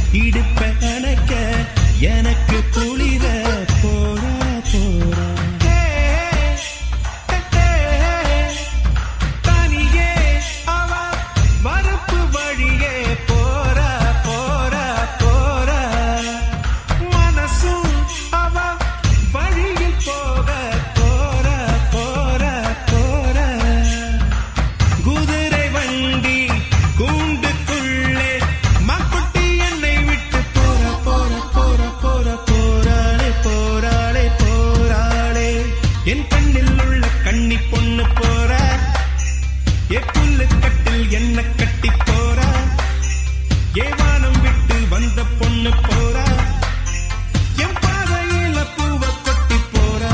இடுப்ப அணைக்க எனக்கு குளிர போறா போறா தனியே அவ மறுப்பு வழியே போறா போறா போறா மனசும் அவ வழியில் போக போறா போறா போறா குதிரை வண்டி கூண்டுக்குள்ளே மக்குட்டி என்னை விட்டு போற போற போற போற போராளே போராளே போராளே என் கண்ணில் உள்ள கண்ணி பொண்ணு போற ஏ புல்லு கட்டில் என்ன கட்டி போறா ஏ வானம் விட்டு வந்த பொண்ணு போறா என் பாதையில பூவ கொட்டி போறா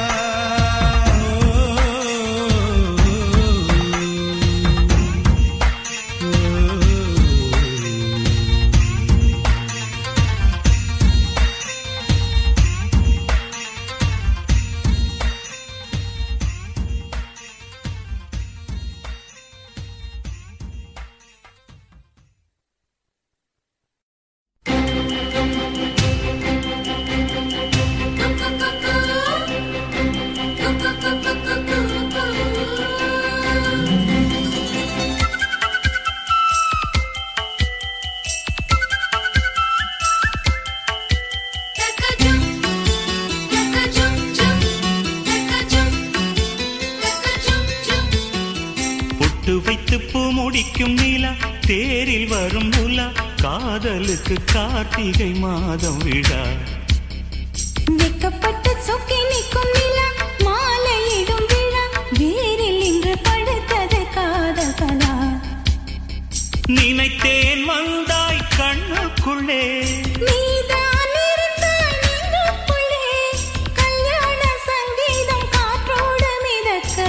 பொட்டு வைத்து பூ முடிக்கும் நிலா தேரில் வரும் உலா காதலுக்கு கார்த்திகை மாதம் விழா வெக்கப்பட்டு சொக்கி நிற்கும் நிலா மாலையிடும் விழா வேரில் இன்று படுத்தது காதல் கலா நினைத்தேன் வந்தாய் கண்ணுக்குள்ளே நீதான் இருந்தாய் நெஞ்சுக்குள்ளே கல்யாண சங்கீதம் காற்றோடு மிதக்க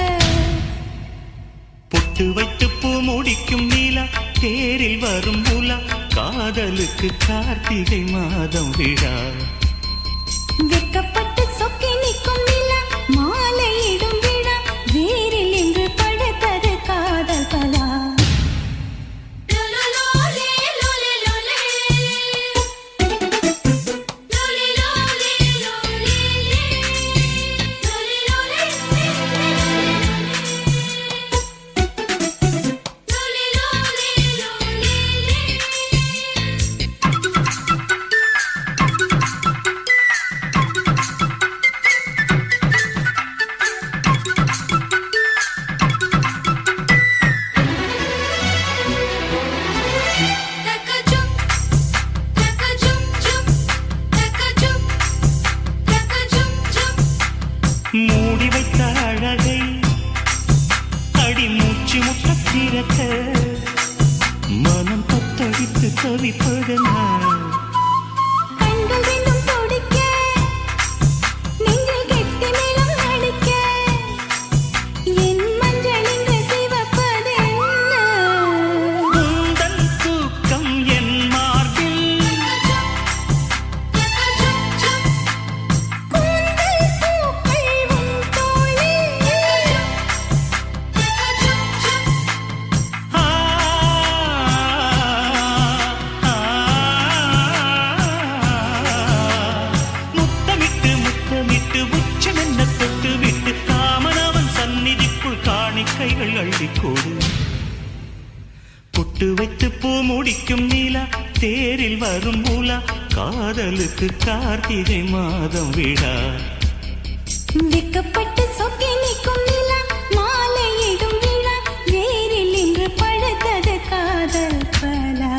பொட்டு வைத்து பூ முடிக்கும் நிலா தேரில் வரும் உலா காதலுக்கு கார்த்திகை மாதம் விழா வெக்கப்பட்டு சொக்கி நிற்கும் நிலா மாலையிடும் விழா வேரில் இன்று படுத்தது காதல் கலா மூடி வைத்த அழகை அடி மூச்சு முட்ட திறக்க மனம் தத்தடித்து தவிப்பதென்ன கண்கள் ரெண்டும் துடிக்க, நெஞ்சில் கெட்டி மேளம் அடிக்க, என் மஞ்சள் இன்று சிவப்பதென்ன? உந்தன் தூக்கம் என் மார்பில் கூந்தல் பூக்கள் உன் தோளில். ஆ, ஆ, முத்தமிட்டு முத்தமிட்டு உச்சமென்ன தொட்டு விட்டு காமனவன் சந்நிதிக்குள் காணிக்கைகள் அள்ளிக்கோடு பொட்டு வைத்து பூ முடிக்கும் நீலா தேரில் வரும் உலா காதலுக்கு கார்த்திகை மாதம் விழா வெக்கப்பட்டு சொக்கி நிற்கும் நிலா, மாலையிடும் விழா, வேரில் இன்று பழுத்தது காதல் பலா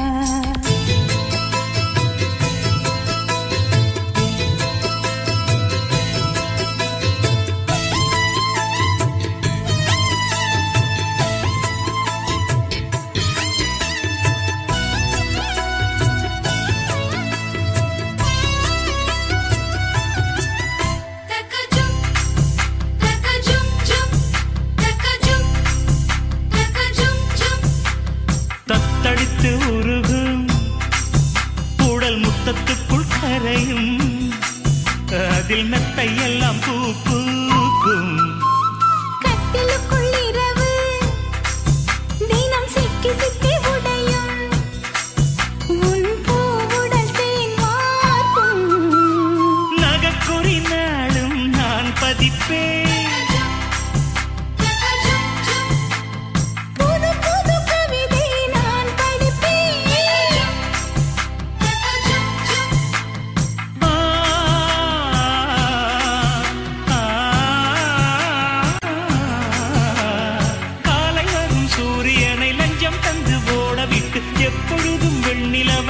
தத்தளித்து உருகும் உடல் முத்தத்துக்குள் கரையும் அதில் மெத்தை எல்லாம் பூ பூக்கும் கட்டிலுக்குள் இரவு தினம் சிக்கி சிக்கி உடையும் உன் பூ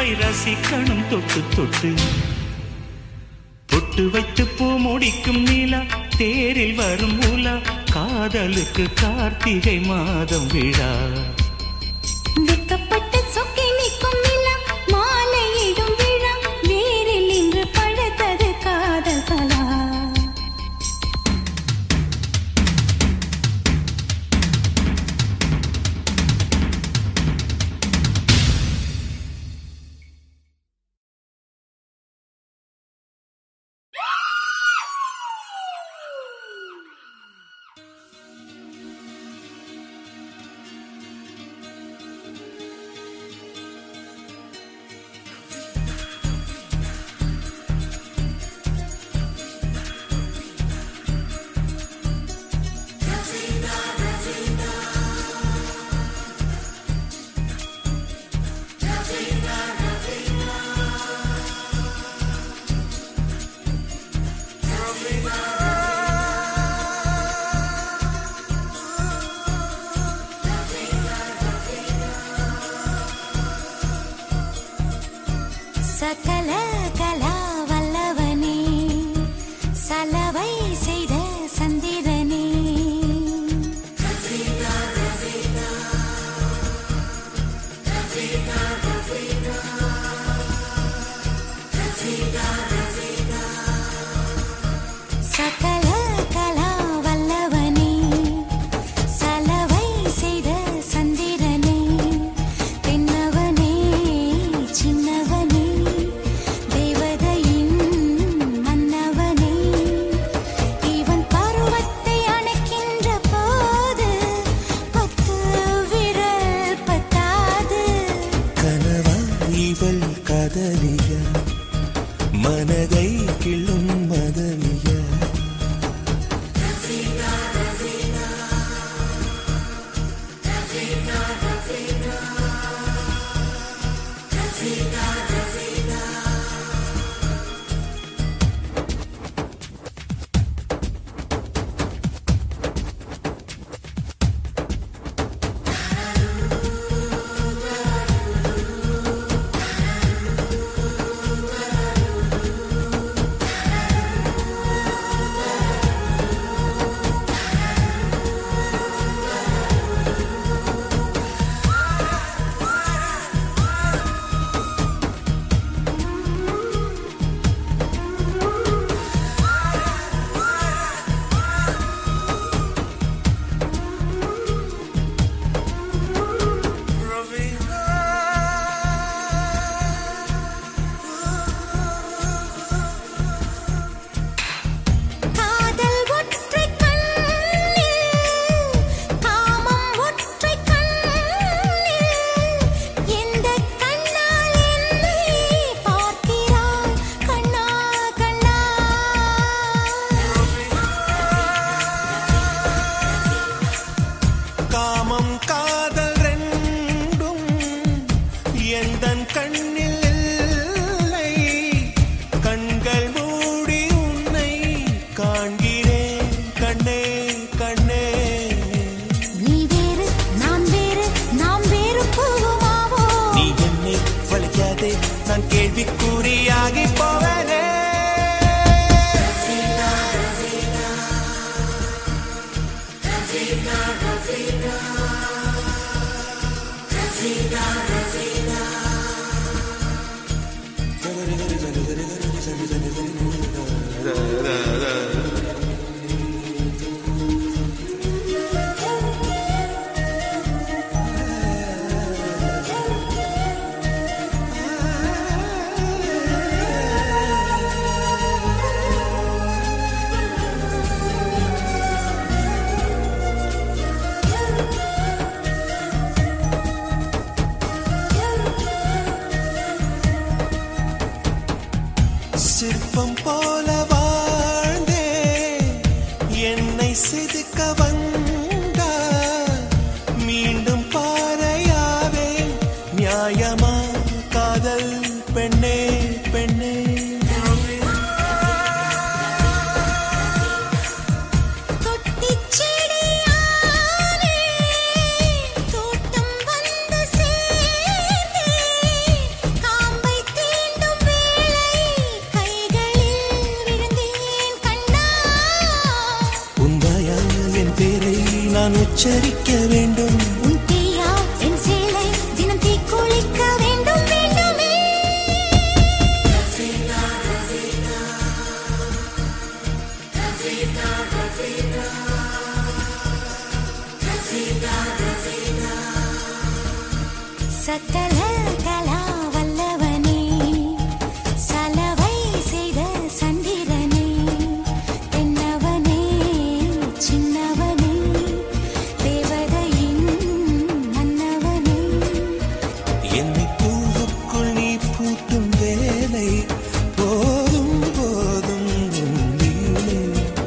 அவளை ரசிக்கணும் தொட்டு தொட்டு பொட்டு வைத்து பூ முடிக்கும் நிலா தேரில் வரும் உலா காதலுக்கு கார்த்திகை மாதம் விழா வெக்கப்பட்டு சொக்கி நிற்கும் நிலா மாலையிடும் விழா வேரில் இன்று பழுத்தது காதல் கலா சகல கலா வல்லவனே சலவை செய்த சந்திரனே சகல கலா வல்லவனே சலவை செய்த சந்திரனே தென்னவனே சின்னவனே தேவதையின் மன்னவனே இவன் பருவத்தை அணைக்கின்ற போது பத்து விரல் பத்தாது கனவா இவள் காதலியா மனதை கிள்ளும் மதலியா காதல் ஒற்றை கண்ணில் காமம் ஒற்றை கண்ணில் எந்த கண்ணால் என்னை பார்க்கிறாய் கண்ணா கண்ணா காமம் காதல் ரெண்டும் எந்தன் கண்ணில் இல்லை கண்கள் மூடி உன்னை காண்கிறேன் கண்ணே கண்ணே நீ வேறு நான் வேறு நாம் வேறு போகுமாவோ நீ என்னை வலிக்காதே நான் கேள்விக்குறியாகி போவனே சிற்பம் போல வாழ்ந்தே என்னை செதுக்க வந்தா மீண்டும் பாறையாவே நியாயமா காதல் பெண்ணே பெண்ணே தொட்டிச் செடியானே தோட்டம் வந்து சேர்ந்தே காம்ப நான் உச்சரிக்க வேண்டும் உன் தீயா என் சேலை தினம் தீக்குளிக்க வேண்டும் வேண்டுமே சக்கல கலா வல்லவனே சலவை செய்த சந்திரனே தென்னவனே சின்னவனே தேவதையின் மன்னவனே என்னை பூவுக்குள் நீ பூட்டும் வேலை போதும் போதும் உன் லீலை.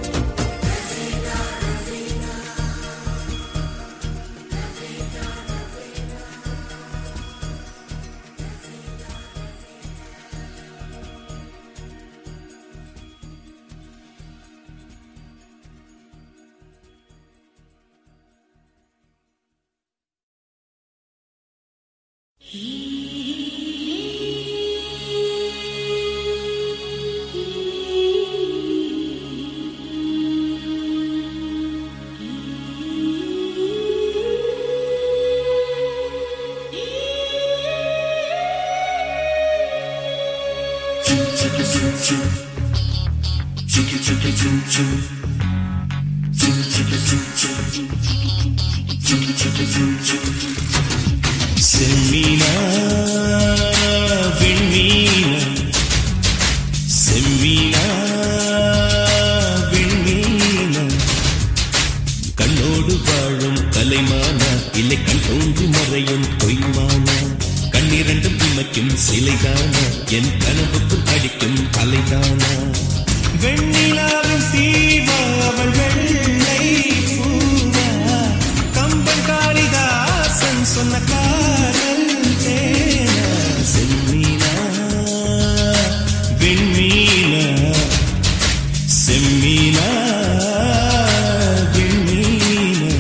செம்மீனா விண்மீனா செம்மீனா விண்மீனா கண்ணோடு வாழும் கலைமானா இல்லை கண் தோன்றி மறையும் பொய்மானா கண்ணிரண்டும் இமைக்கும் சிலைதானா என் கனவுக்குள் அடிக்கும் அலைதானா வெண்ணிலாவின் தீவா அவள் வெள்ளை பூவா கம்பன் காளிதாசன் சொன்ன காதல் தேனா செம்மீனா விண்மீனா செம்மீனா விண்மீனா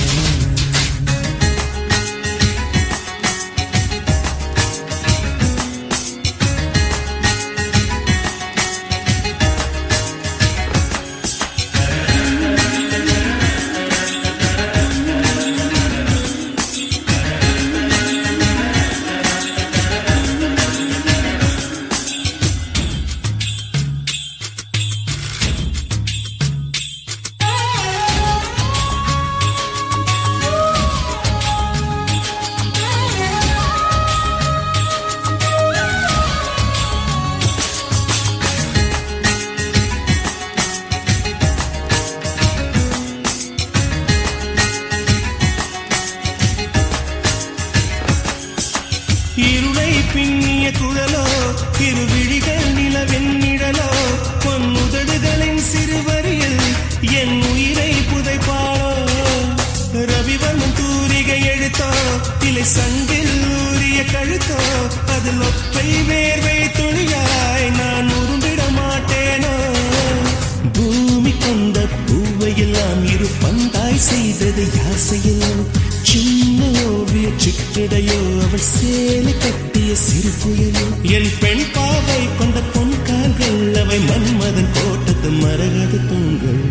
இருளை பின்னிய குழலோ திருவிழிகள் நிலவெண்ணிடலோ பொன்னுதடுகளின் சிறுவரியில் என் உயிரை புதைப்பாளோ ரவிவர்மன் தூரிகை எழுத்தோ இலை சங்கில் ஊறிய கழுத்தோ அதில் ஒற்றை வேர்வை துளியாய் நான் உருண்டிட மாட்டேனோ பூமி கொண்ட பூவையெல்லாம் இரு பந்தாய் செய்தது யார் செய்யலாம் சின்ன ஓவிய சிக்கிடையோ அவள் சேலை கட்டிய சிறு புயலோ என் பெண் பாவை கொண்ட பொன் கால்கள் அவை மன்மதன் கோட்டத்து மரகத தூண்கள்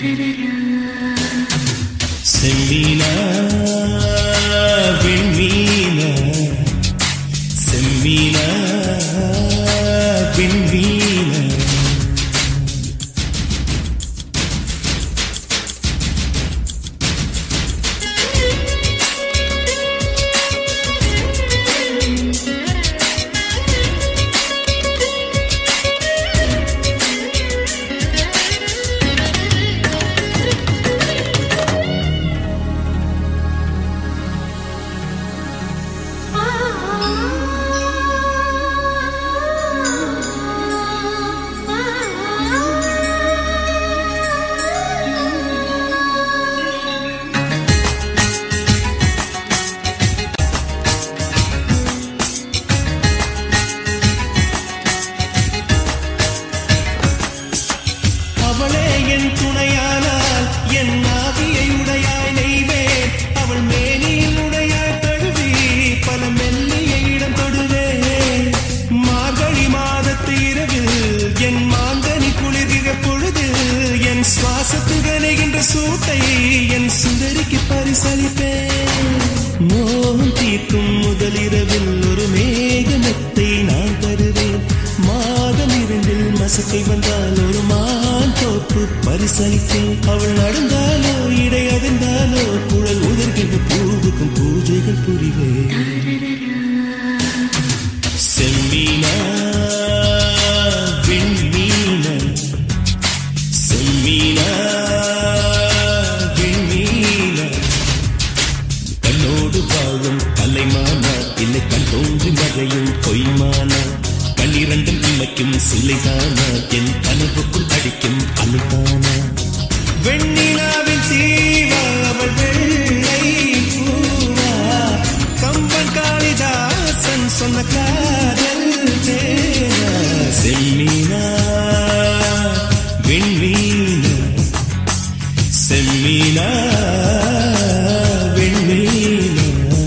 செம்மீனா விண்மீனா செம்மீனா விண்மீனா அவளே என் துணையானால் என் ஆவியை உடையாய் நெய்வேன் அவள் மேனியில் உடையாய் தழுவி பல மெல்லிய இடம் தொடுவேன் மார்கழி மாதத்து இரவில் என் மாங்கனி குளிர்கிற பொழுது என் சுவாசத்து கனைகின்ற சூட்டை என் சுந்தரிக்கு பறி பரிசளிப்பேன் மோகம் தீர்க்கும் முதலிரவில் ஒரு மேகமெத்தை நான் தருவேன் மாதம் இரண்டில் மசக்கை வந்தால் ஒரு மான் தோப்பு பரிசளிப்பேன் அவள் நடந்தாலோ இடை அதிர்ந்தாலோ குழல் உதர்கின்ற பூவுக்கும் பூஜைகள் புரிவேன் செம்மீனா விண்மீனா செம்மீனா விண்மீனா கண்ணோடு வாழும் கலைமானா இல்லை கண் தோன்றி மறையும் பொய்மானா கண்ணிரண்டும் இமைக்கும் சில்லைதானா என் கனவுக்குள் அடிக்கும் அழுதானா வெண்ணிலாவின் தீவா அவள் வெள்ளை பூவா கம்பன் காளிதாசன் சொன்ன காதல் தேனா செம்மீனா விண்மீனா செம்மீனா விண்மீனா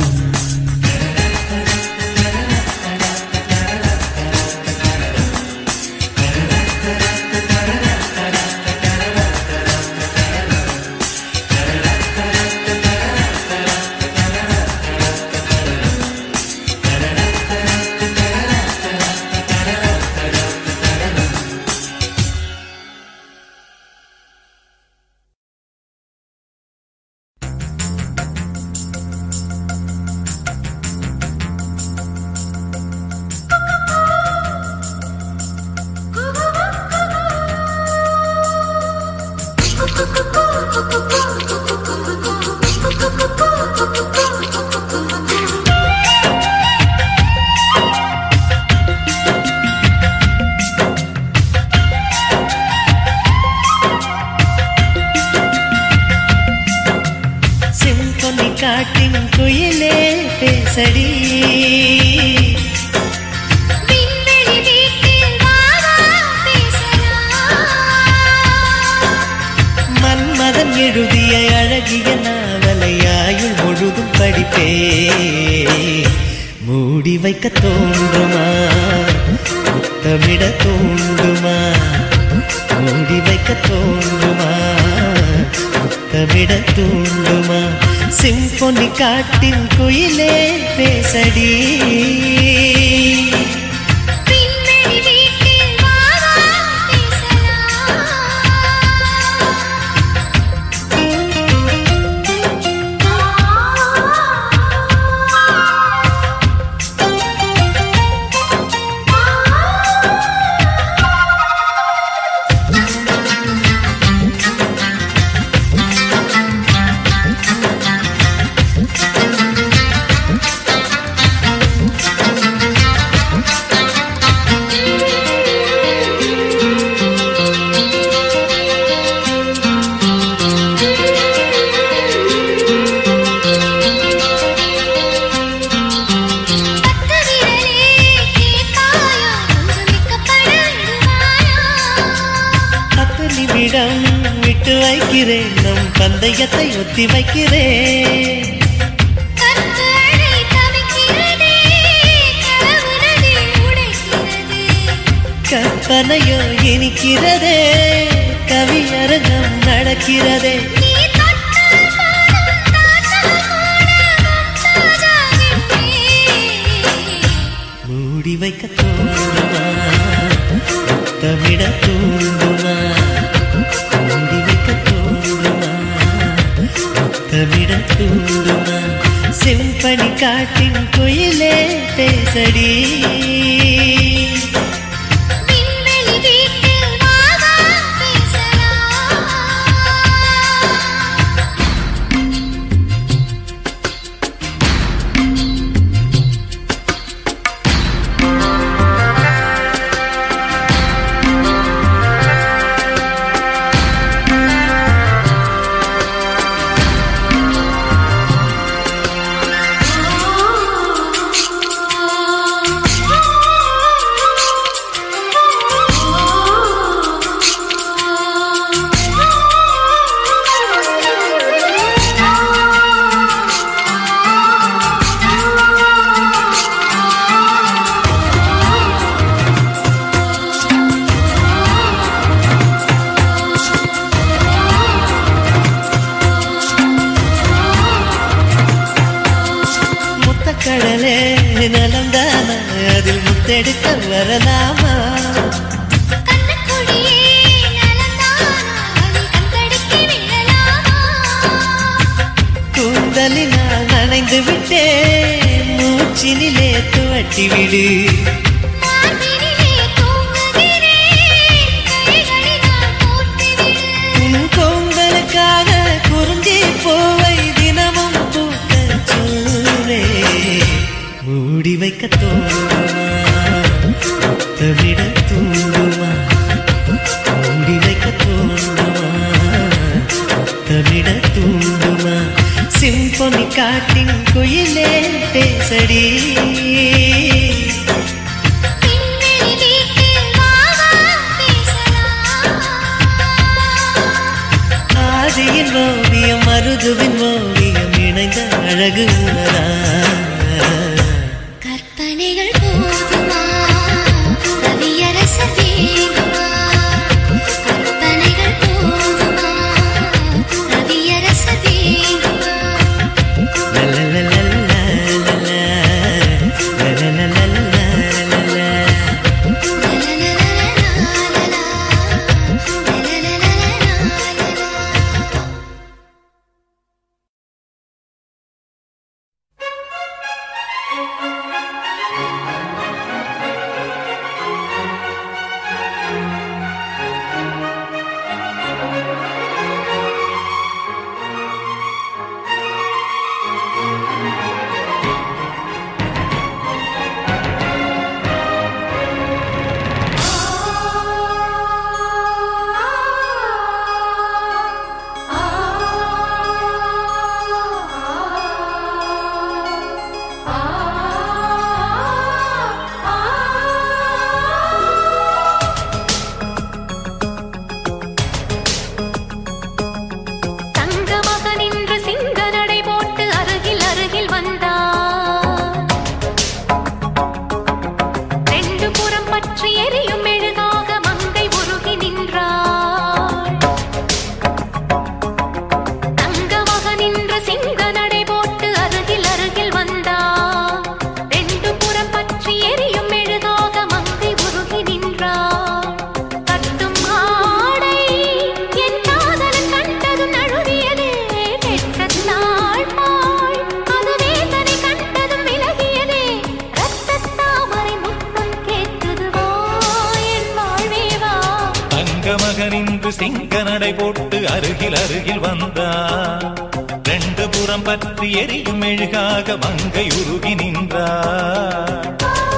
செம்பொன்னி காட்டின் குயிலே பேசடி விண்வெளி வீட்டில் வாவா பேசலாம் மன்மதன் எழுதிய அழகிய நாவலையாயுள் முழுதும் படிப்பே மூடி வைக்க தோன்றுமா முத்தமிட தோன்றுமா மூடி வைக்க தோன்றுமா முத்தமிட தூண்டுமா சிம்பொனி காட்டின் குயிலே பேசடி விண்வெளி வீட்டில் வாவா பத்து விரலே கேட்பாயா கொஞ்சம் வெட்கப்படாயா பத்து நிமிடம் விட்டு வைக்கிறேன் நம் பந்தயத்தை ஒத்தி வைக்கிறேன் கற்களை தவிக்கிறதே கலவுனதே உடைக்கிறதே கற்பனையோ இனிக்கிறதே கவியரங்கம் நடக்கிறதே நீ தொட்டால் பாடும் தாத்தா கூட மும்தாஜாகின்றே மூடி வைக்க தோன்றுமா முத்தமிட தூண்டுமா மூடி வைக்க தோன்றுமா முத்தமிட தூண்டுமா செம்பனி காட்டின் குயிலே பேசடி விண்வெளி வீட்டில் வாவா பேசலாம் எடுக்க வரலாமா கண்ணக்குடியே நலந்தானா அடி கண்கடிக்கு விழலாமா கூந்தலினால் நனைந்து விட்டேன் மூச்சினிலே துவட்டி விடு மார்பினிலே தூங்குகிறேன் கைகளினால் போர்த்துவிடு உன் கூந்தலுக்காக குறிஞ்சி பூவை தினமும் பூக்க சொல்லே மூடி வைக்க தோணுமா முத்தமிட தூண்டுமா மூடி வைக்க தோணுமா முத்தமிட தூண்டுமா சிம்பொனி காட்டின் குயிலே பேசடி பின்னணி வீட்டில் வாவா பேசலாம் ஆதியின் ஓவியம் மருதுவின் ஓவியம் இணைந்த அழகு உணரா கற்பனைகள் போதுமா கவியரசர் வேணுமா கற்பனைகள் போதுமா கவியரசர் வேணுமா தங்க மகன் இன்று சிங்க நடை போட்டு அருகில் அருகில் வந்தார் ரெண்டு புறம் பற்றி எரியும் மெழுகாக மங்கை உருகி நின்றாள் தங்க மகன் இன்று சிங்க நடை போட்டு அருகில் அருகில் வந்தார் ரெண்டு புறம் பற்றி எரியும் மெழுகாக மங்கை உருகி நின்றாள் கட்டும் ஆடை என் காதலன் கண்டதும் நழுவியதே வெட்கத்தாள் பாள் அதுவே தன்னை கண்டதும் விலகியதே ரத்தத் தாமரை முத்தம் கேட்குது வா என் வாழ்வே வா தங்க மகனின்று சிங்க நடை போட்டு அருகில் அருகில் வந்தார் ரெண்டு புறம் பற்றி எரியும் மெழுகாக மங்கை உருகி நின்றார்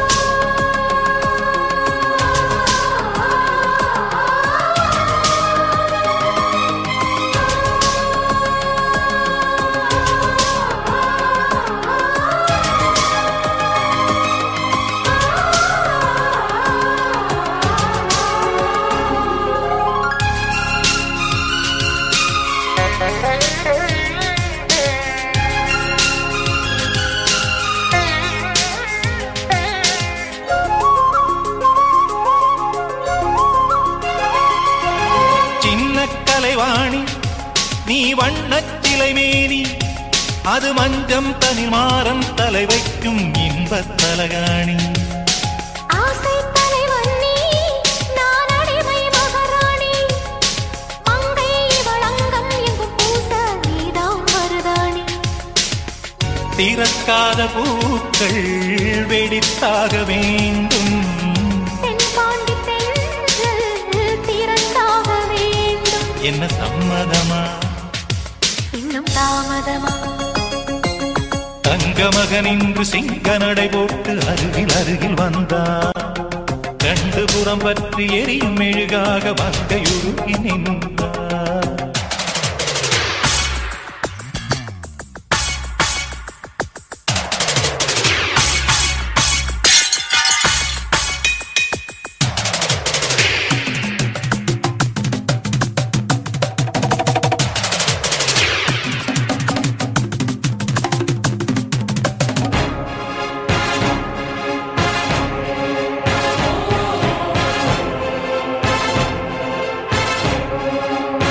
சின்ன கலைவாணி நீ வண்ணச் சிலை மேனி அது மஞ்சம் தனிமாறம் தலை வைக்கும் இன்பத் தலகாணி ஆசை தலைவன் நீ நான் அடிமை மகாராணி மங்கை வழங்கம் எங்கும் பூச நீதான் மருதாணி திறக்காத பூக்கள் வெடித்தாக வேண்டும் தென்பாண்டி தென்றல் திறந்தாக வேண்டும் என்ன சம்மதமா இன்னும் தாமதமா தங்க மகனின்று சிங்க நடை போட்டு அருகில் அருகில் வந்தார் கண்டு புறம் பற்றி எரியும் மெழுகாக மங்கையுருகி நின்றார் ஆ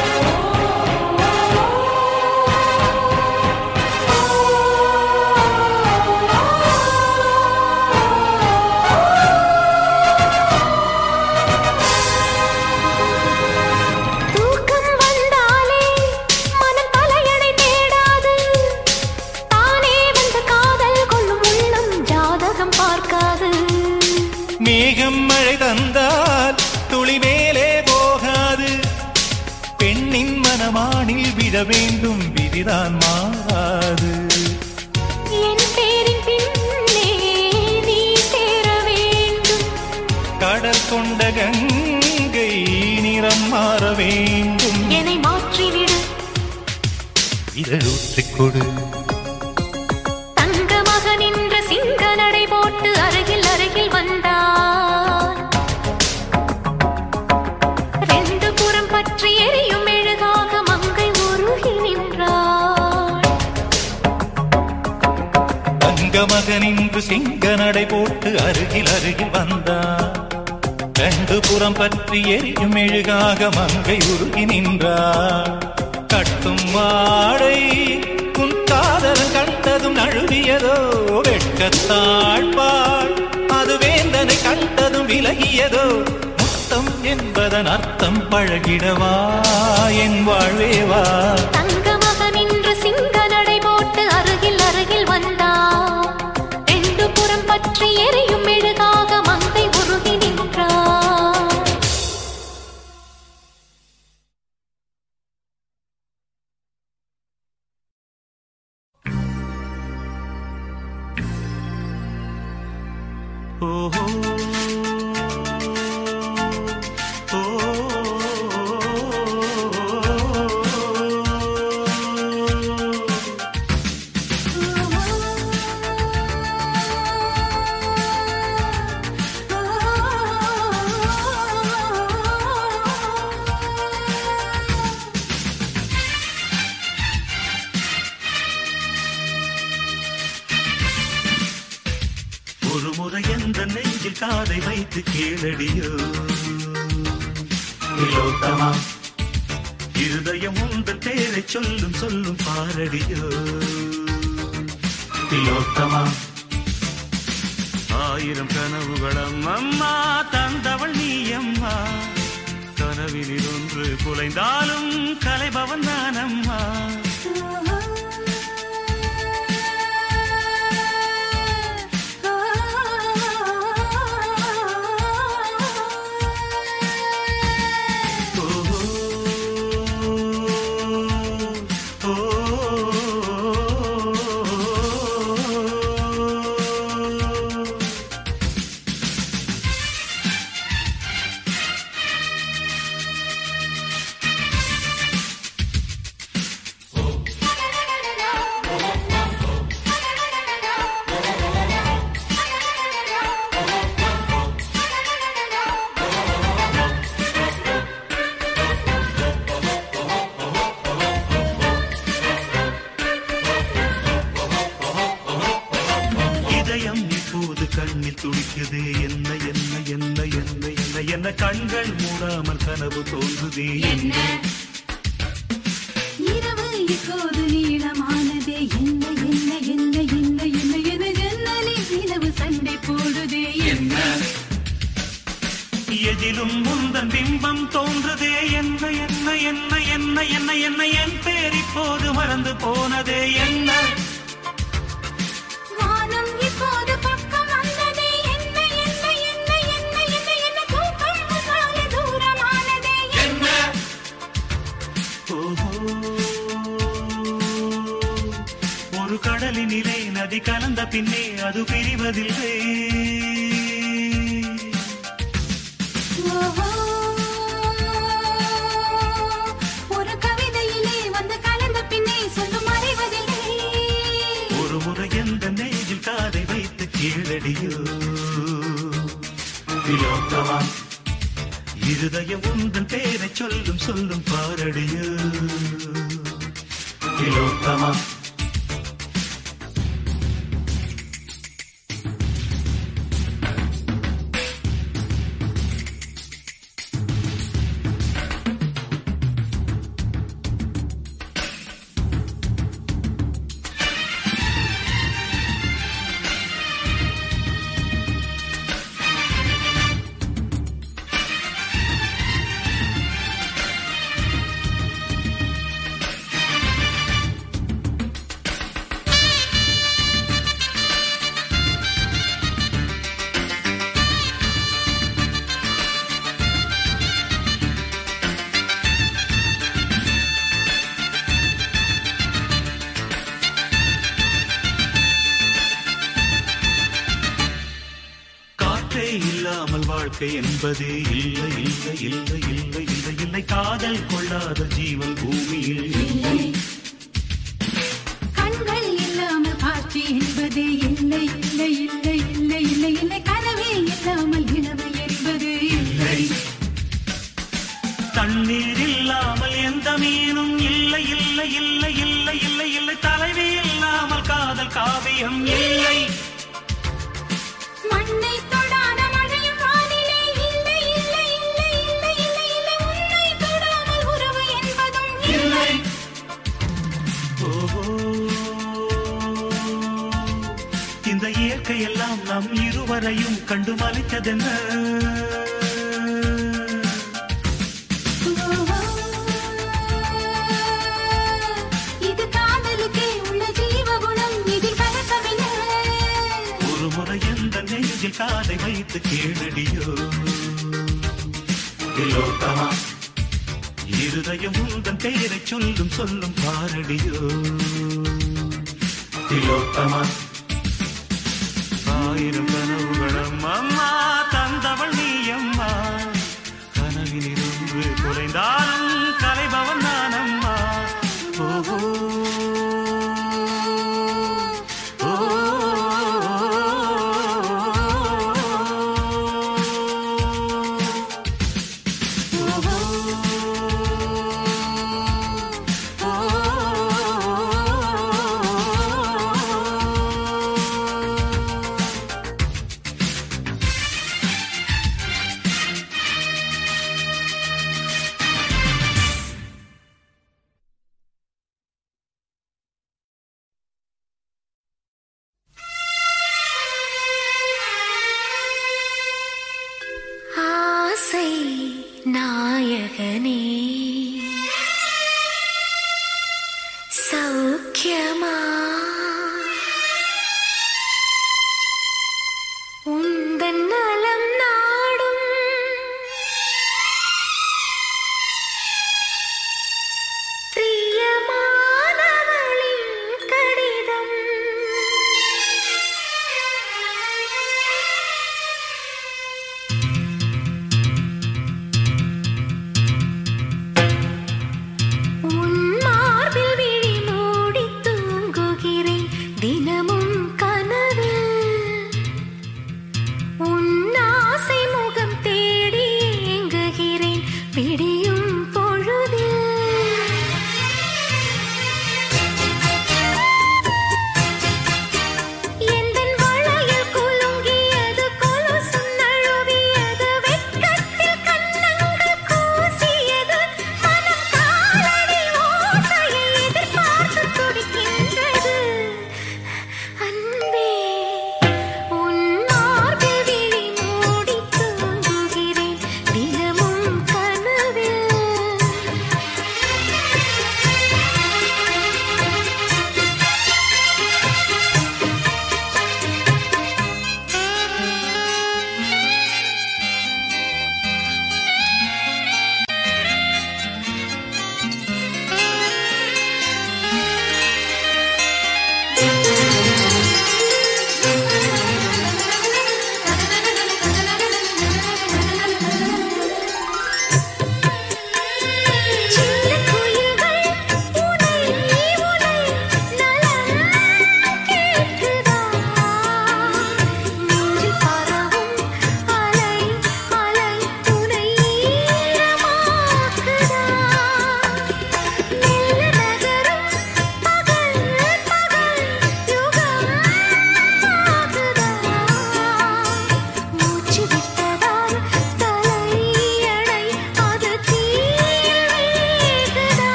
செய்த வேண்டும் விதிதான் மாறாது என் பேரின் பின்னே நீ சேர வேண்டும் கடல் கொண்ட கங்கை நிறம் மாற வேண்டும் என்னை மாற்றிவிடு இதழூற்றிக் கொடு தங்க மகன் என்ற சிங்க நடை போட்டு அருகில் அருகில் வந்தான் ரெண்டு புறம் பற்றி எரியும் மெழுகாக மங்கை உருகி நின்றாள் தங்க மகன் இன்று சிங்க நடை போட்டு அருகில் அருகில் வந்தான் ரெண்டு புறம் பற்றி எரியும் மெழுகாக மங்கை உருகி நின்றார் கட்டும் வாடை உன் காதல் கண்டதும் நழுவியதோ வெட்கத்தாழ்பாள் அது வேந்தனை கண்டதும் விலகியதோ முத்தம் என்பதன் அர்த்தம் பழகிடவா என் வாழ்வேவா தங்க மகன் இன்று சிங்க நடை போட்டு அருகில் அருகில் வந்தான் ரெண்டு புறம் பற்றி எரியும் மெழுகாக மங்கை உருகி நின்றாள் ஓஹோ ஒரு முறை எந்த நெஞ்சில் காதை வைத்து கேளடியோ திலோத்தமா இருதயம் உங்கள் பேரை சொல்லும் சொல்லும் பாரடியோ திலோத்தமா ஆயிரம் கனவுகளம் அம்மா தந்தவள் நீ அம்மா கனவினில் ஒன்று குலைந்தாலும் கலைபவன் நான் அம்மா இதயம் இப்போது கண்ணில் துடிக்குதே என்ன என்ன என்ன என்ன என்ன என்ன கண்கள் மூடாமல் கனவு தோன்றுதே என்ன இரவு இப்போது நீளமானதே என்ன என்ன என்ன என்ன என்ன என ஜன்னலில் நிலவு சண்டை போடுதே என்ன எதிலும் முந்தன் பிம்பம் தோன்றுதே என்ன என்ன என்ன என்ன என்ன என்ன என் பேர் இப்போது மறந்து போனதே என்ன வானம் இப்போது பக்கம் வந்ததே என்ன என்ன என்ன என்ன என்ன என்ன தூக்கம் முன்னாலே தூரமானதே என்ன ஓஹோ. ஒரு கடலினிலே நதி கலந்த பின்னே அது பிரிவதில்லை ஓஹோ. ஒரு கவிதையிலே வந்து கலந்த பின்னே சொல்லும் அறிவதில்லை ஒரு முறை எந்த நெஞ்சில் காதை வைத்து கீழடியோ திலோத்தமா இருதயம் உந்தன் பேரை சொல்லும் சொல்லும் பாரடியோ திலோத்தமா வாழ்க்கை என்பதே இல்லை இல்லை இல்லை இல்லை இல்லை இல்லை காதல் கொள்ளாத ஜீவன் பூமியில் இல்லை கண்கள் இல்லாமல் காட்சி என்பதே இல்லை இல்லை இல்லை இல்லை இல்லை இல்லை கனவே இல்லாமல் நிலவு என்பது இல்லை தண்ணீர் இல்லாமல் எந்த மீனும் இல்லை இல்லை இல்லை இல்லை இல்லை இல்லை தலைவி இல்லாமல் காதல் காவியம் இல்லை மண்ணை தொடாத மழையும் வானிலே இல்லை இல்லை இல்லை இல்லை இல்லை இல்லை உன்னை தொடாமல் உறவு என்பதும் இல்லை ஓஹோ. இந்த இயற்கை எல்லாம் நம் இருவரையும் கண்டு மலித்ததென்ன இது காதலுக்கே உள்ள ஜீவ குணம் இதில் கலக்கமில்லை ஒரு முறை எந்த நெஞ்சில் காதை வைத்து கேளடியோ திலோத்தமா இருதயம் உந்தன் பெயரை சொல்லும் சொல்லும் பாரடியோ திலோத்தமா ஆயிரம் கனவுகளும் அம்மா தந்தவள் நீ அம்மா கனவிலிருந்து குறைந்தாலும் கலைபவன் நான் அம்மா ஓஹோ ஆசை நாயகனே சௌக்கியமா உந்தன் நலம் நாடும் பிரியமானவளின் கடிதம்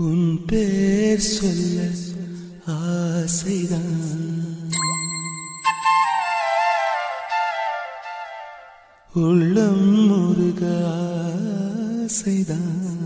உன் பேர் சொல்ல ஆசைதான் உள்ளம் முருக ஆசைதான்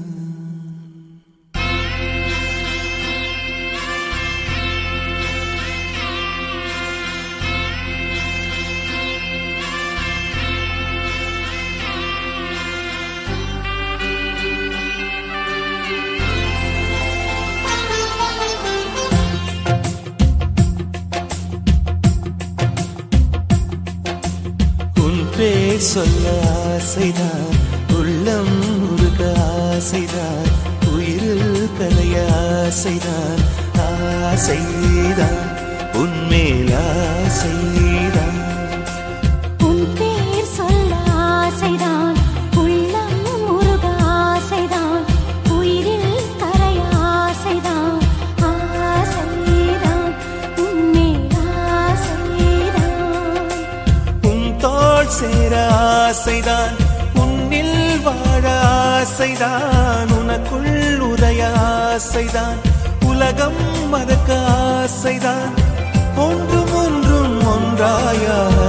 உன் பேர் சொல்ல ஆசைதான் உள்ளம் முருக ஆசைதான் உயிரில் கலைய ஆசைதான் ஆசைதான் உன்மேல் ஆசைதான் உன் பேர் சொல்ல ஆசைதான் உள்ளம் முருக ஆசைதான் உயிரில் கரைய ஆசைதான் ஆசைதான் உன்மேல் ஆசைதான் உன் தோள் சேர ஆசைதான் உன்னில் வாழ ஆசைதான் உனக்குள் உதய ஆசைதான் உலகம் மறக்க ஆசைதான் ஒன்றும் ஒன்றும் ஒன்றாய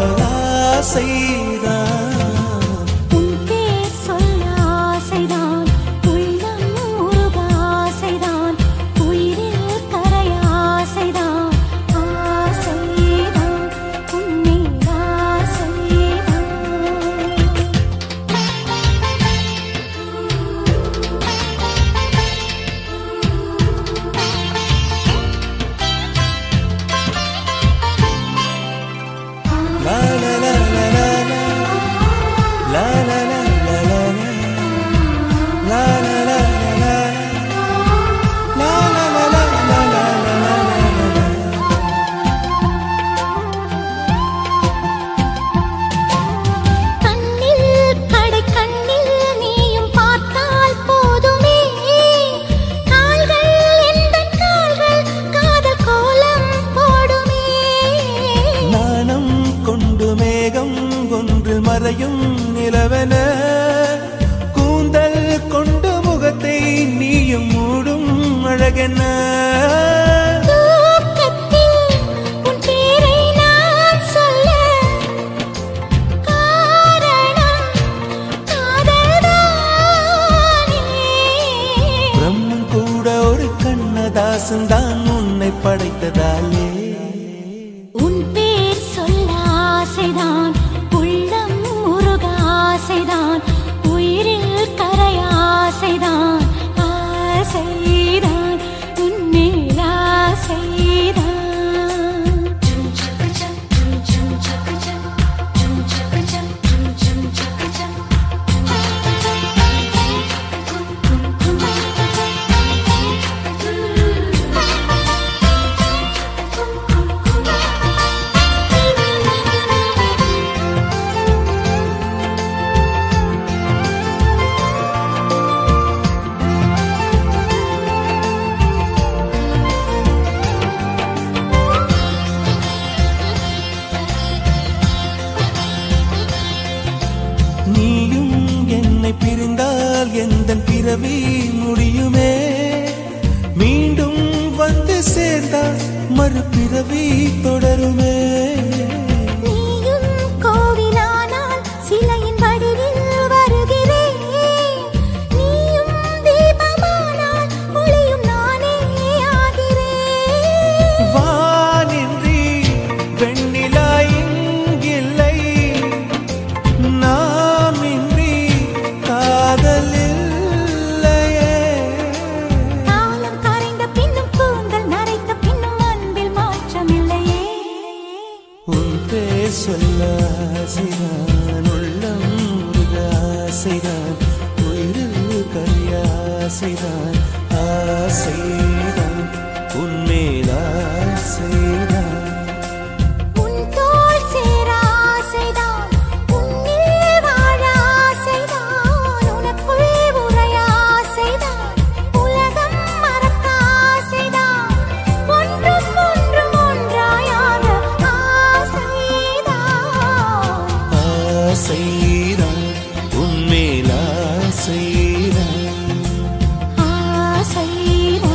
ஆசைதான் உன் பேர் சொல்ல ஆசைதான் உள்ளம் முருக ஆசைதான் உயிரில் கரைய ஆசைதான் ஆசைதான் உன்மேல் ஆசைதான் La la la la la la La la la la la la La la la la la la La la la la la la la கண்ணில் கடை கண்ணில் நீயும் பார்த்தால் போதுமே கால்கள் எந்தன் கால்கள் காதல் கோலம் போடுமே நாணம் கொண்டு மேகம் ஒன்றில் மறையும் நிலவென கூந்தல் கொண்டு முகத்தை நீயும் மூடும் அழகென தூக்கத்தில் உன் பேரை நான் சொல்ல காரணம் காதல்தானே பிரம்மன் கூட ஒரு கண்ணதாசன் தான் உன்னை படைத்ததாலே உன் பேர் சொல்ல ஆசைதான் உள்ளம் முருக ஆசைதான் உயிரில் கரைய ஆசைதான் ஆசைதான் உன்மேல் ஆசைதான் நீயும் என்னை பிரிந்தால் எந்த பிறவி முடியுமே மீண்டும் வந்து சேர்ந்தால் மறுபிறவி தொடருமே நீயும் கோவிலானால் சிலையின் வடிவில் வருகிறேன் நீயும் தீபமானால் ஒளியும் நானே ஆகிறேன் வானின்றி வெண்ணிலா இங்கில்லை நாம் இன்றி காதல் இல்லையே காலம் கரைந்த பின்னும் கூந்தல் நரைத்த பின்னும் அன்பில் மாற்றமில்லையே உன் பேர் சொல்ல ஆசைதான் உள்ளம் முருக ஆசைதான் உயிரில் கரிய ஆசைதான் ஆசைதான் உன்மேல் ஆசைதான் உன் தோள் சேர ஆசைதான் உன்னில் வாழ ஆசைதான் உனக்குள் உறைய ஆசைதான் உலகம் மறக்க ஆசைதான் ஒன்றும் ஒன்றும் ஒன்றாயாக ஆசைதான் ஆசைதான் உன்மேல் ஆசைதான் ஆசைதான்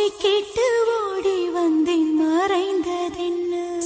கேட்டு ஓடி வந்தேன் மறைந்ததென்ன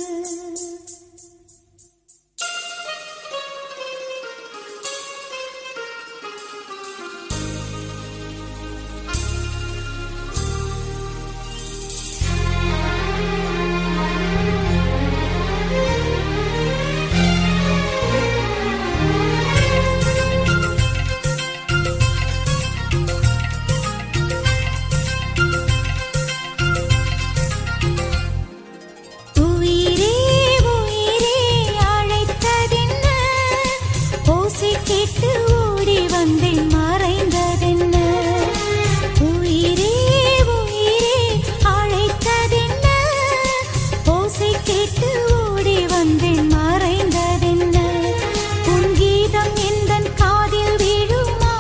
உயிரே உயிரே அழைத்ததென்ன ஓசை கேட்டு ஓடி வந்தேன் மறைந்ததென்ன உயிரே உயிரே அழைத்ததென்ன ஓசை கேட்டு ஓடி வந்தேன் மறைந்ததென்ன உன் கீதம் எந்தன் காதில் விழுமா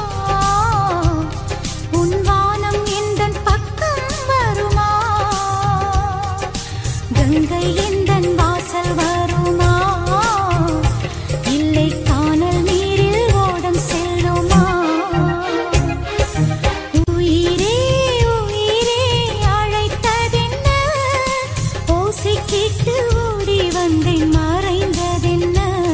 உன் வானம் எந்தன் பக்கம் வருமா கங்கை எந்தன் வாசல் வருமா இல்லை காணல் நீரில் ஓடம் செல்லுமா உயிரே உயிரே அழைத்ததென்ன ஓசை கேட்டு ஓடி வந்தேன் மறைந்ததென்ன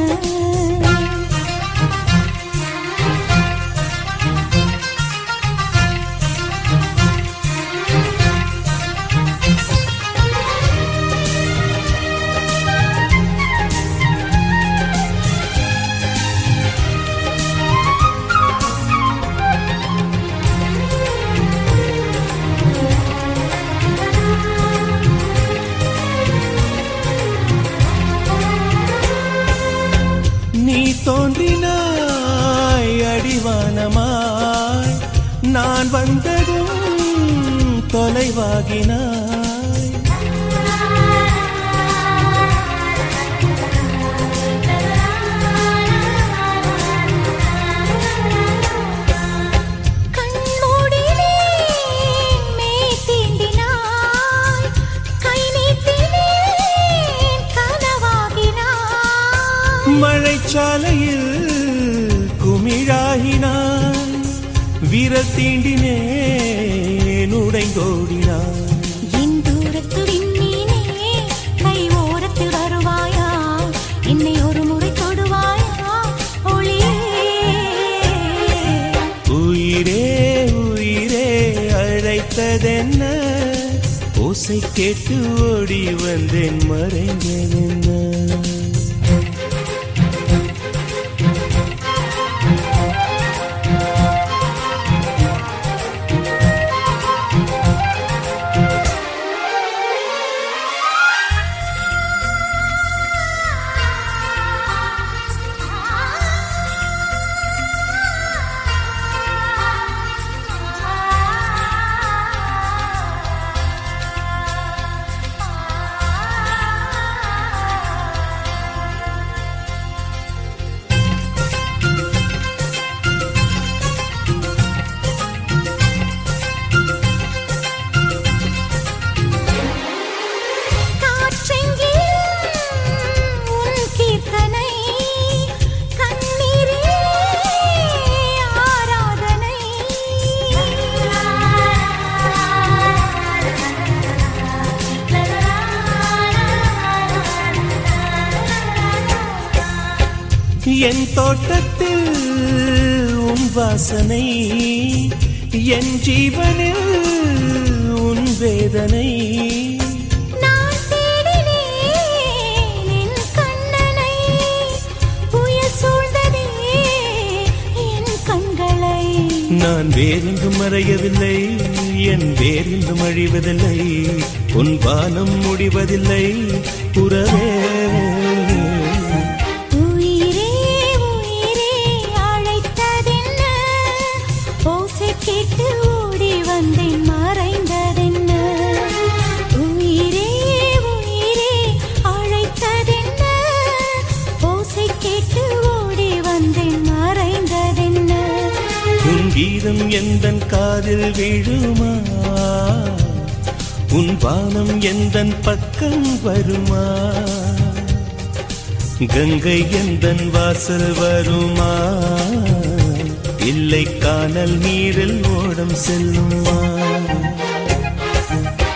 நீ தோன்றினாய் அடிவானமாய் நான் வந்ததும் தொலைவாகினாய் கண்மூடிலே மெய் தீண்டினாய் கை நீட்டினேன் கனவாகினாய் மழைச்சாலையில் குமிழாகினாய் விரல் தீண்டினேன் உடைந்தோடினாய் என் தூரத்து விண்மீனே கை ஓரத்தில் வருவாயா என்னை ஒரு முறை தொடுவாயா ஒளியே உயிரே உயிரே அழைத்ததென்ன ஓசை கேட்டு ஓடி வந்தேன் மறைந்ததென்ன காற்றெங்கிலும் உன் கீர்த்தனை கண்ணீரே ஆராதனை என் தோட்டத்தில் உன் வாசனை என் ஜீவனில் உன் வேதனை நான் தேடினேன் என் கண்ணனை புயல் சூழ்ந்ததே என் கண்களை நான் வேறென்றும் மறையவில்லை என் வேறென்றும் அழிவதில்லை உன் வானம் முடிவதில்லை புறவே உயிரே உயிரே அழைத்ததென்ன ஓசை கேட்டு ஓடி வந்தேன் மறைந்ததென்ன உயிரே உயிரே அழைத்ததென்ன ஓசை கேட்டு ஓடி வந்தேன் மறைந்ததென்ன உன் கீதம் எந்தன் காதில் விழுமா உன் வானம் எந்தன் பக்கம் வருமா கங்கை எந்தன் வாசல் வருமா இல்லை காணல் நீரில் ஓடம் செல்லுமா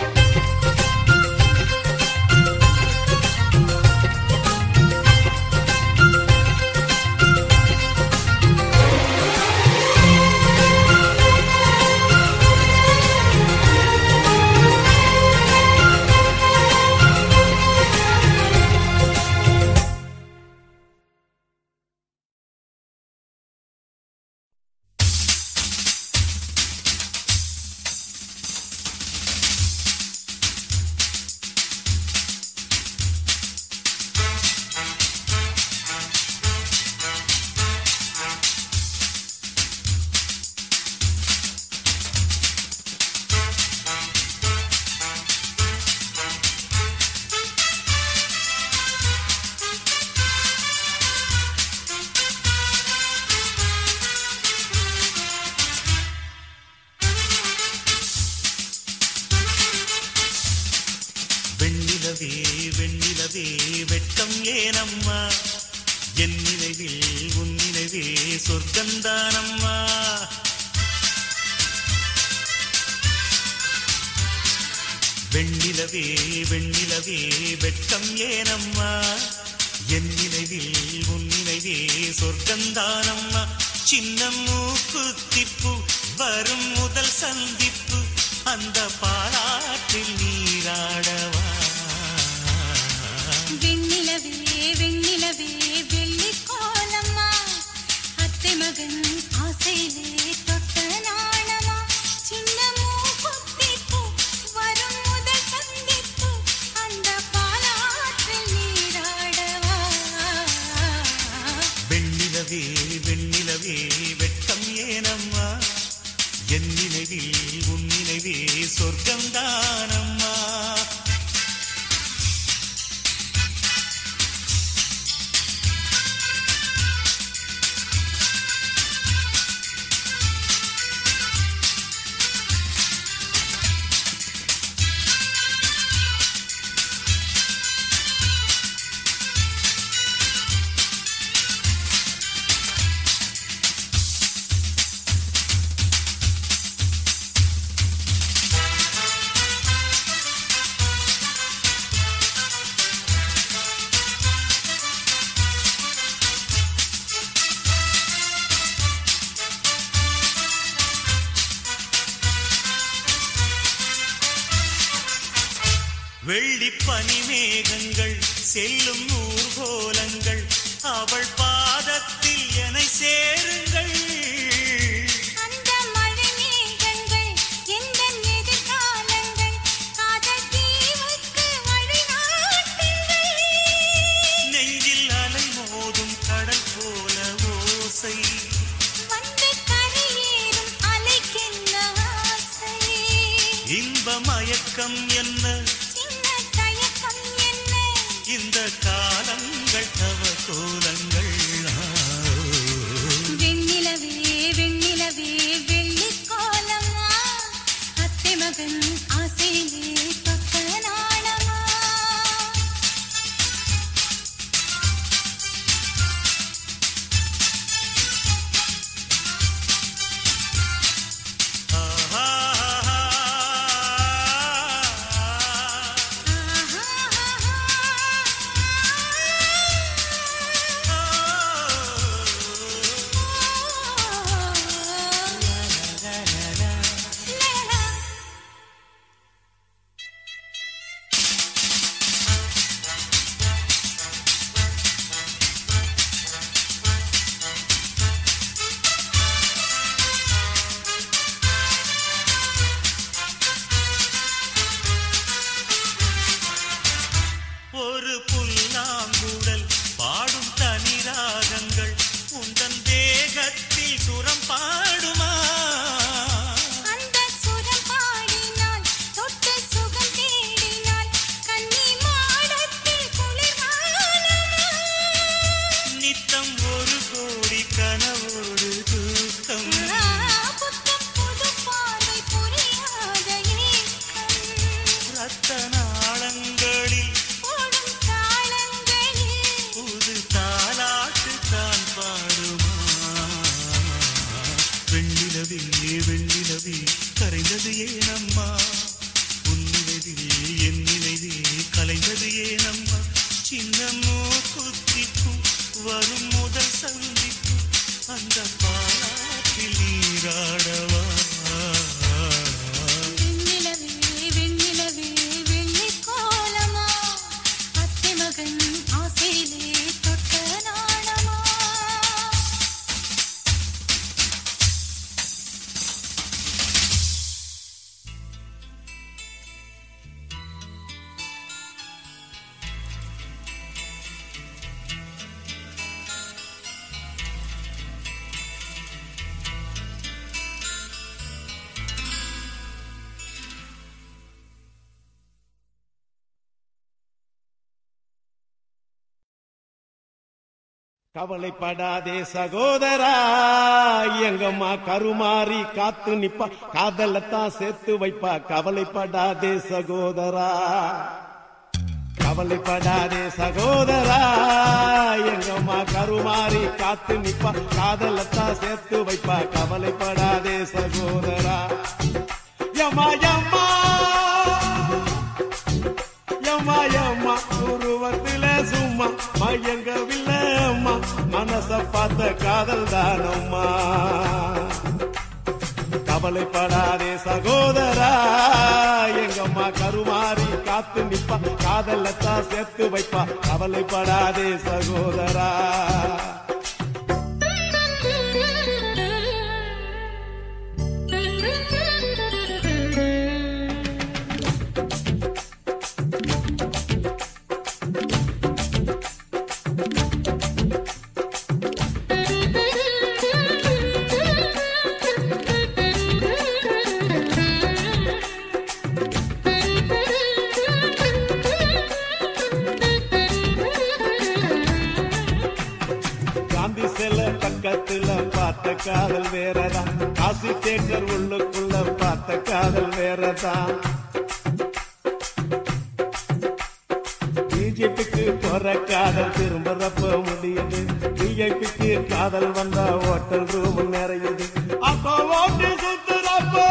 சொர்க்கந்தானம்மா வெண்ணிலவே வெண்ணிலவே வெட்கம் ஏனம்மா என் நினைவில் உன் நினைவே சொர்க்கந்தானம்மா சின்ன மூக்குத்திப்பு வரும் முதல் சந்திப்பு அந்த பாராட்டில் நீராடவா வெண்ணிலவே வெண்ணிலவே வெள்ளி கோலம்மா அத்தை மகன் ஆசையிலே தொட்ட நாணமா சின்ன மூக்குத்திப்பு வரும் முதல் சந்திப்பு அந்த பாலாற்றில் நீராடவா வெண்ணிலவே வெண்ணிலவே வெட்கம் ஏனம்மா என் நினைவில் உன் நினைவே சொர்க்கம்தானம்மா வெள்ளி பனிமேகங்கள் செல்லும் ஊர்கோலங்கள் அவள் பாதத்தில் என சேருங்கள் அந்த மழை மேகங்கள் எந்தன் எதிர்காலங்கள் காதல் தீவுக்கு வழிநாட்டுங்கள் நெஞ்சில் அலை மோதும் கடல் போல ஓசை வந்து கரையேறும் அலைக்கென்ன ஆசை இன்ப மயக்கம் என்ன சின்ன தயக்கம் என்ன இந்த காலங்கள் தவ கோலங்கள் வெண்ணிலவே வெண்ணிலவே வெள்ளி கோலமா அத்தை மகன் ஆசையிலே தொட்ட நாளமா ஒரு புல்லாங்குழல் பாடும் தனி ராகங்கள் உந்தன் தேகத்தில் சுரம் பாடுமா அந்த சுரம் பாடினால் தொட்டு சுகம் தேடினால் கன்னி மாடத்தில் குளிர்காலமா நித்தம் ஒரு கோடி கனவோடு தூக்கம் புத்தம் புது பார்வை புரியாத ஏக்கம் ரத்த நாளங்களில் ஓடும் தாளங்களில் புது தாலாட்டு தான் பாடுமா வெண்ணிலவே வெண்ணிலவே கரைந்தது ஏனம்மா உன் நினைவில் என் நினைவே கலைந்தது ஏனம்மா சின்னமோ குத்திப்பு வரும் முதல் சந்திப்பு அந்த பாலாற்றில் நீராடவா வெண்ணிலவே வெண்ணிலவே வெள்ளி கோலமா அத்தை மகன் ஆசையிலே தொட்ட நாளமா கவலைப்படாதே சகோதரா எங்கம்மா கருமாறி காத்து நிப்பா காதலத்தான் சேர்த்து வைப்பா கவலைப்படாதே சகோதரா கவலைப்படாதே சகோதரா எங்கம்மா கருமாறி காத்து நிப்பா காதலத்தான் சேர்த்து வைப்பா கவலைப்படாதே சகோதரா யம்மா யம்மா யம்மா யம்மா உருவத்தில சும்மா மயங்கவில்லை அம்மா மனச பார்த்த காதல் தானம்மா கவலைப்படாதே சகோதரா எங்கம்மா கருமாறி காத்து நிப்பா காதலத்தான் சேர்த்து வைப்பா கவலைப்படாதே சகோதரா காந்தி செல்ல பக்கத்துல பார்த்த காதல் வேறதான் காசி தேக்கர் உள்ளுக்குள்ள பார்த்த காதல் வேறதான் பிஜேபிக்கு போற காதல் திரும்புறப்ப முடியுது பிஜேபிக்கு காதல் வந்தா ஹோட்டல் ரூம் நிறையுது அப்போ ஓட்டு சுத்துறப்போ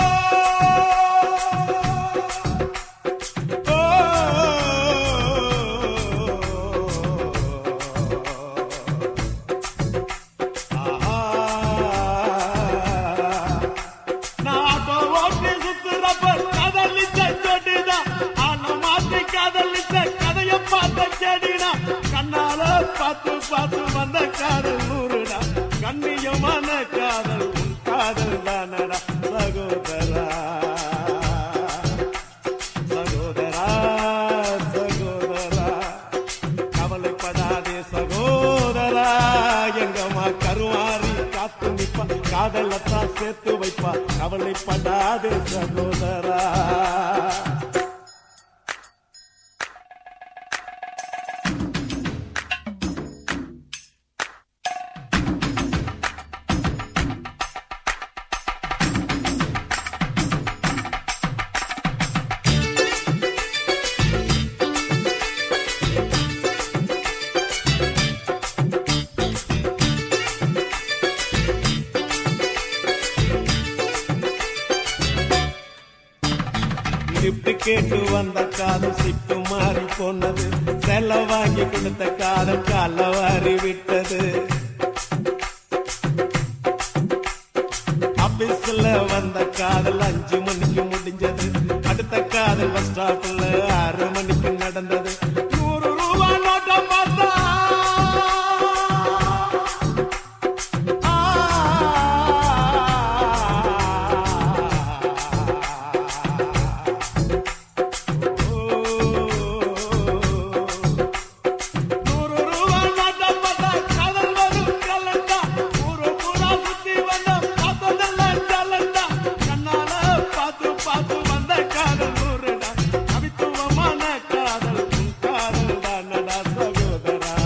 நாட்டோ ஓட்டு சுத்துறப்ப காதலிச்ச சொட்டுதான் ஆனா மாத்தி காதலிச்ச கதைய பார்த்த செடினா கண்ணால பார்த்து பார்த்து வந்த காதல் நூறுடா கண்ணியமான காதல் உன் காதல் தானடா சகோதரா சகோதரா சகோதரா கவலைப்படாதே சகோதரா எங்கம்மா கருவாரி காத்து நிப்பா காதலத்தான் சேர்த்து வைப்பா கவலைப்படாதே சகோதரா கிஃப்ட் கேட்டு வந்த காதல் சிட்டு மாறி போனது செல்ல வாங்கி கொடுத்த காதல் கால வாரி விட்டது ஆபீஸ்ல வந்த காதல் அஞ்சு மணிக்கு முடிஞ்சது அடுத்த காதல் பஸ் ஸ்டாப்ல ஆறு மணிக்கு நடந்தது நூறு ரூபா நோட்டம் பார்த்தா நூறு ரூபா நோட்டம் பார்த்தா காதல் வரும் கலண்டா ஊரு பூரா சுத்தி வந்த பார்த்ததெல்லாம் கலண்டா கண்ணால பார்த்து பார்த்து வந்த காதல் நூறுடா கவித்துவமான காதல் உன் காதல் தானடா சகோதரா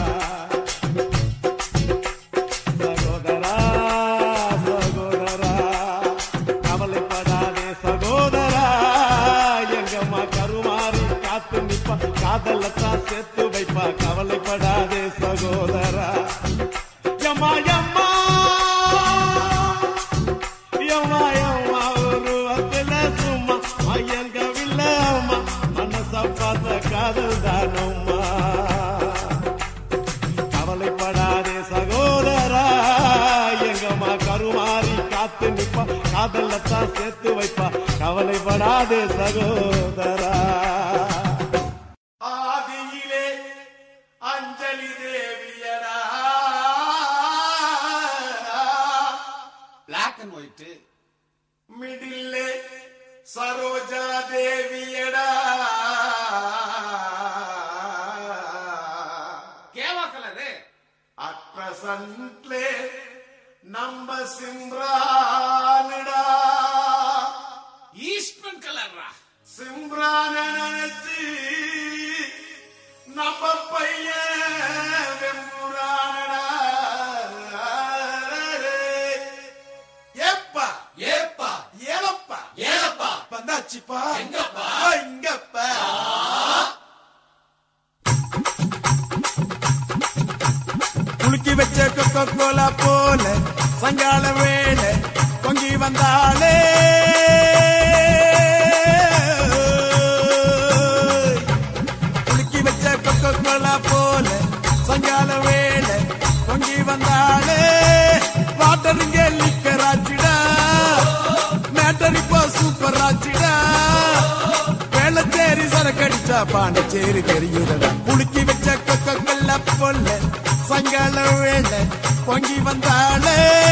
சகோதரா சகோதரா கவலைப்படாதே சகோதரா எங்கம்மா கருமாறி காத்து நிப்பா காதலத்தான் சேர்த்து வைப்பா கவலைப்படாதே சகோதரா யம்மா யம்மா யம்மா யம்மா உருவத்துல சும்மா மயங்கவில்லை அம்மா மனச பார்த்த காதல் தானம்மா கவலைப்படாதே சகோதரா எங்கம்மா கருமாறி காத்து நிப்பா காதலத்தான் சேர்த்து வைப்பா கவலைப்படாதே சகோதரா ஆதியிலே அஞ்சலி தேவியடா பிளாக் அண்ட் ஒயிட் மிடில்லே சரோஜா தேவியடா கேவா கலரு அட் பிரசன்ட்லே நம்ம சிம்ரானுடா ஈஸ்ட்மன் கலர்ரா சிம்ரான நினைச்சு நம்ம பையன் வெம்புரானடா ஏப்பா ஏப்பா ஏலப்பா ஏலப்பா வந்தாச்சுப்பா எங்கப்பா? இங்கப்பா போல சங்கால வேளை பொங்கி வந்தாளே குலுக்கி வச்ச கொக்கோ கோலா போல சங்கால வேளை பொங்கி வந்தாளே வாட்டருங்க லிக்கர் ஆச்சுடா மேட்டர் இப்போ சூப்பர் ஆச்சுடா வேளச்சேரி சரக்கடிச்சா பாண்டிச்சேரி தெரியுதடா குலுக்கி வச்ச கொக்கோ கோலா போல சங்கால வேளை பொங்கி வந்தாளே